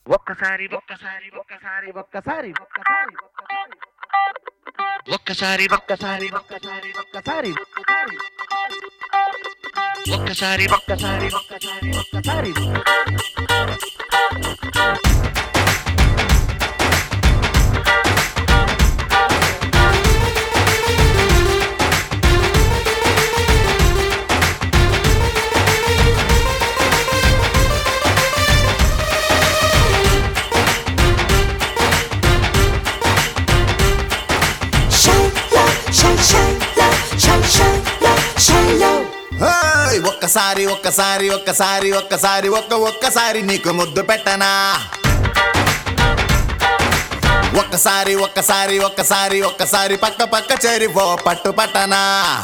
ఒక్కసారి ఒక్కసారి ఒక్కసారి ఒక్కసారి ఒక్కసారి ఒక్కసారి ఒక్కసారి ఒక్కసారి ఒక్కసారి ఒక్కసారి ఒక్కసారి ఒక్కసారి ఒక్కసారి హేయ్! ఒక్కసారి ఒక్కసారి ఒక్కసారి ఒక్కసారి ఒక్క ఒక్కసారి నీకు ముద్దు పెట్టనా ఒక్కసారి ఒక్కసారి ఒక్కసారి ఒక్కసారి పక్క పక్క చేరి ఓ పట్టు పట్టనా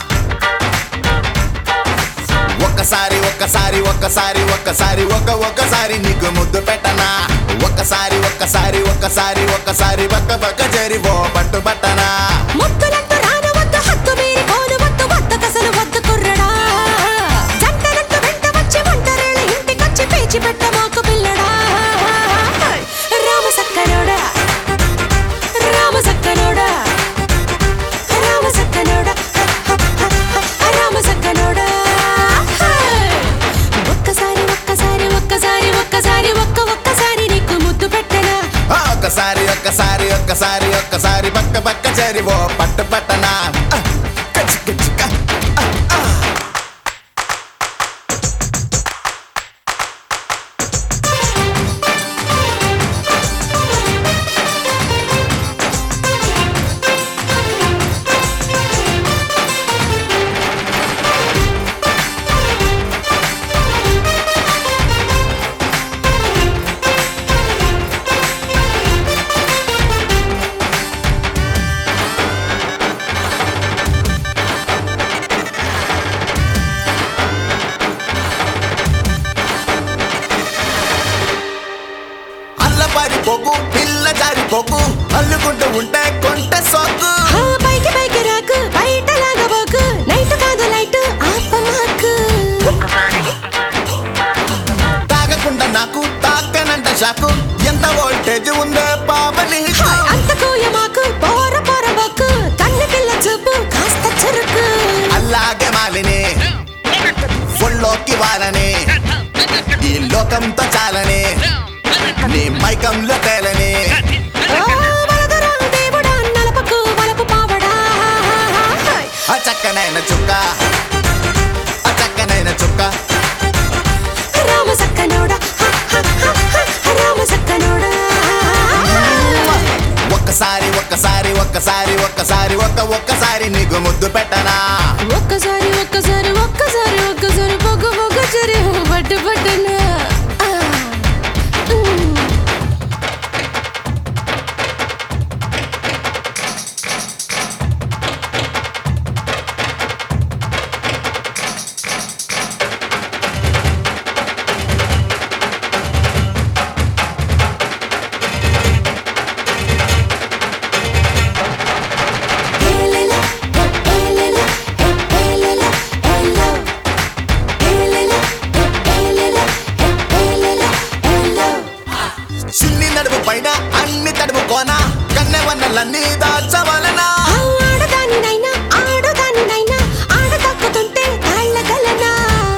ఒక్కసారి ఒక్కసారి ఒక్కసారి ఒక్కసారి ఒక్క ఒక్కసారి నీకు ముద్దు పెట్టనా ఒక్కసారి ఒక్కసారి ఒక్కసారి ఒక్కసారి పక్క పక్క చేరి ఓ పట్టు పట్టనా ముద్దులంటూ రానవద్దు హద్దు మీరి పోనవద్దు వద్ద కసలు వద్దు కుర్రడా జంటనంటూ వెంట వచ్చి ఒంటరిళ్ళ ఇంటికొచ్చి పేచి పెట్ట మాకు పిల్లడా రామ సక్కనోడా రామ సక్కనోడా రామ సక్కనోడా రామ సక్కనోడా ఒక్కసారి ఒక్కసారి ఒక్కసారి ఒక్కసారి ఒక్క ఒక్కసారి నీకు ముద్దు పెట్టనా ఆ, ఒక్కసారి ఒక్కసారి ఒక్కసారి ఒక్కసారి పక్క పక్క చేరి ఓ పట్టు పట్టనా ఆ, కచ్చి కచ్చి క. ఆ, ఆ. అల్లపారి పోకు పిల్ల జారి పోకు అల్లుకుంటూ ఉంటే కొంటే సోకు ఆ పైకి పైకి రాకు బయట లాగబోకు నైట్ కాదు లైట్ ఆపమాకు తాగకుండా నాకు తాకనంట షాకు ఎంత వోల్టేజ్ ఉందే పాపని హాయ్ అంత కూయమాకు పోర పోరబోకు కన్ను పిల్ల చూపు కాస్త చురుకు అల్లాగే మాలిని ఒళ్ళోకి వాలని ఈ లోకంతో చాలని నీ మైకంలో తేలని ఓ వరదరా దేవుడా నలపకు వలపు పావడా హాయ్ ఆ చక్కనైన చుక్క ఆ చక్కనైన చుక్క రామ సక్కనోడా హ, హ, హ, హ, రామ సక్కనోడా ఒక్కసారి ఒక్కసారి ఒక్కసారి ఒక్కసారి ఒక్క ఒక్కసారి నీకు ముద్దు పెట్టనా ఒక్కసారి ఒక్కసారి ఒక్కసారి ఒక్కసారి పొగ పొగ చరి పట్టు పట్టునా ఆ, ఉమ్. ఏలేలా, ఏలేలా, ఏలేలా, ఏలో. ఏలేలా, ఏలేలా, ఏలేలా, ఏలో. చిన్ని నడుము పైన అన్ని తడుము కోన కన్నెవన్నలన్నీ దాచవలనా ఆ ఆడదానినైనా, ఆడదానినైనా, ఆడ తక్కుతుంటే తాళ్ళగలనా?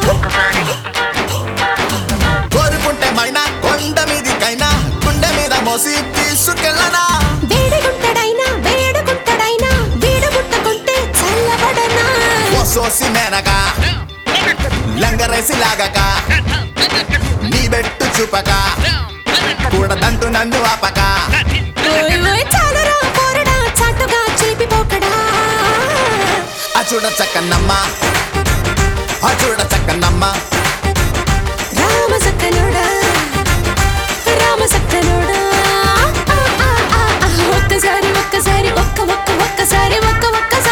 కోరుకుంటే మైనా కొండ మీదికైనా గుండె మీద మోసి తీసుకెళ్ళనా వేడిగుంటడైనా, వేడుగుంటడైనా, వీడుగుట్టకుంటే చల్లబడనా? ఓ సోసి మేనగా లంగరేసి లాగక నీ బెట్టు చూపక కూడదంటూ నన్ను ఆపక ఓయ్ ఓయ్ చాలురా, పోరడా, చాటుగా చిలిపిపోకడా. ఆ చూడ చక్కనమ్మ ఆ చూడ చక్కనమ్మ రామ సక్కనోడా, రామ సక్కనోడా. ఆ, ఆ, ఆ, ఆ, ఒక్కసారి ఒక్కసారి ఒక్క ఒక్క ఒక్కసారి ఒక్క ఒక్క